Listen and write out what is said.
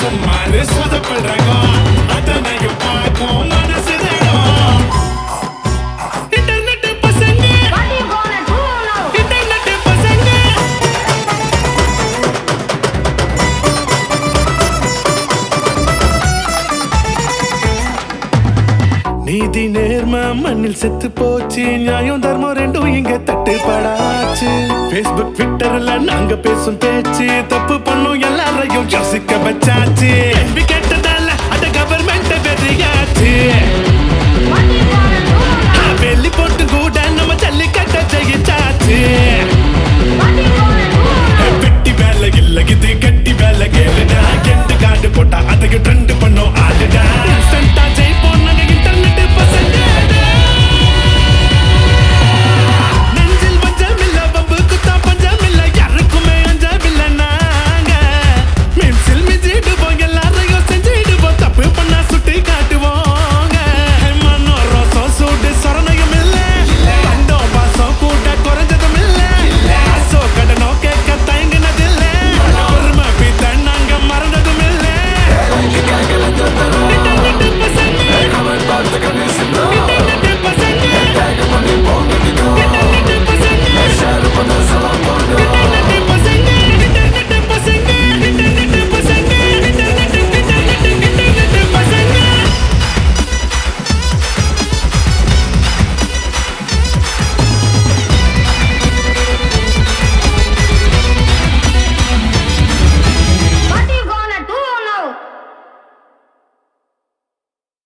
சும்மாரு சொதப்படுறோம் அத்தனையும் பார்க்கும் மனசு தரும் இன்டர்நெட் பசங்க What you gonna do now? Internet பசங்க நீதி நேர்ம மண்ணில் செத்து போச்சு நியாயம் தர்மம் ரெண்டும் இங்க தட்டுப்படாச்சு பேஸ்புக் ட்விட்டர்ல நாங்க பேசும் பேச்சு தப்பு பண்ணும் எல்லாரையும் யோசிக்க வச்சாச்சு கேள்வி கேட்ட